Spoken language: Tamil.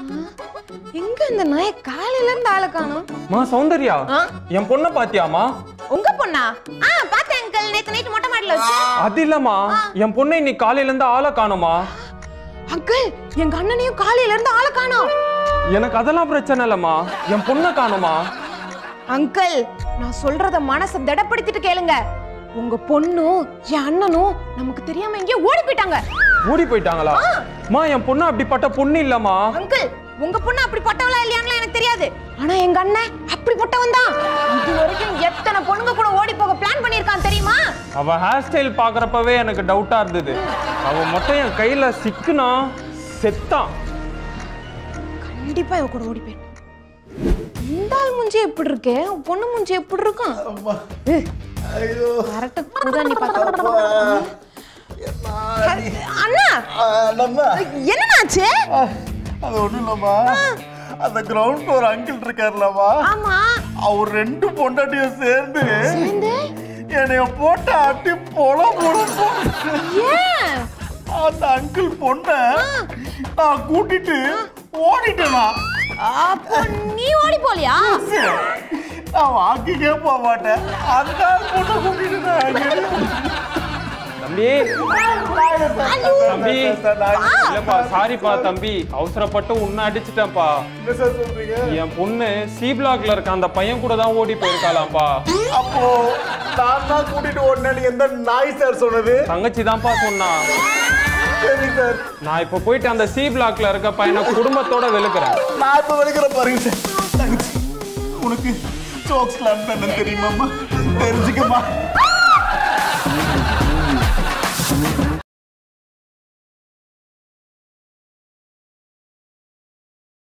எங்க இந்த நாய காலையில இருந்து ஆளை காணும் மா சௌந்தர்யா ஆ? என் பொண்ணை பாத்தியாமா உங்க பொண்ணா ஆ பார்த்தேன் அங்கிள் நேத்து நைட் மொட்டை மாடியில வச்சு அது இல்லம்மா என் பொண்ணை இன்னைக்கு காலையில இருந்து ஆளை காணுமா அங்கிள் எங்க அண்ணனையும் காலையில இருந்து ஆளை காணோம் எனக்கு அதெல்லாம் பிரச்சனை இல்லம்மா என் பொண்ணை காணுமா அங்கிள் நான் சொல்றத மனசை திடப்படுத்திட்டு கேளுங்க உங்க பொண்ணும் என் அண்ணனும் நமக்கு தெரியாம எங்கேயோ ஓடி போயிட்டாங்க ஓடி போயிட்டாங்களா மா என் பொண்ணு அப்படிப்பட்ட பொண்ணு இல்லம்மா அங்கிள் உங்க பொண்ணு அப்படி பட்டவளா இல்லையாங்களா எனக்கு தெரியாது ஆனா எங்க அண்ணன் அப்படிப்பட்டவன் தான் இது வரைக்கும் எத்தனை பொண்ணுங்க கூட ஓடி போக பிளான் பண்ணிருக்கான் தெரியுமா அவ ஹேர் ஸ்டைல் பாக்குறப்பவே எனக்கு டவுட்டா இருந்தது அவ மட்டும் என் கையில சிக்குனா செத்தான் கண்டிப்பா இவ கூட ஓடி போயிருப்பான் இந்த ஆள் மூஞ்சி எப்படி இருக்கு உன் பொண்ணு மூஞ்சி எப்படி இருக்கும் ஐயோ கரெக்டா கூட நீ பார்த்து என்னாடி? அண்ணா ஆ, நம்ம என்னன்னாச்சு அது ஒண்ணும் இல்லம்மா அந்த கிரவுண்ட் ஒரு அங்கிள் இருக்காருலம்மா ஆமா அவர் ரெண்டு பொண்டாட்டியும் சேர்ந்து சேர்ந்து என்னைய போட்டு அட்டி பொல போடுறோம் ஏன் அந்த அங்கிள் பொண்ண நான் கூட்டிட்டு ஓடிட்டேனா அப்போ நீ ஓடி போலியா நான் வாக்கிங்கே போக மாட்டேன் அந்த பொண்ணை கூட்டிட்டு நான் அங்கே தம்பி தம்பி இல்லப்பா சாரிப்பா தம்பி அவசரப்பட்டு உன்னை அடிச்சிட்டேன்ப்பா என்ன சார் சொல்றீங்க என் பொண்ணு சி பிளாக்ல இருக்க அந்த பையன் கூட தான் ஓடி போயிருக்காளாம்ப்பா அப்போ நான் தான் கூட்டிட்டு ஓடினேன்னு எந்த நாய் சார் சொன்னது தங்கச்சி தான்ப்பா சொன்னா சரி சார் நான் இப்ப போயிட்டு அந்த சி பிளாக்ல இருக்க பையனை குடும்பத்தோட வெளுக்கிறேன் நான் இப்ப வெளுக்கிற பாருங்க சார் தங்கச்சி உனக்கு ஜோக்ஸ் பிளான் பண்ண தெரியுமாம்மா தெரிஞ்சுக்கம்மா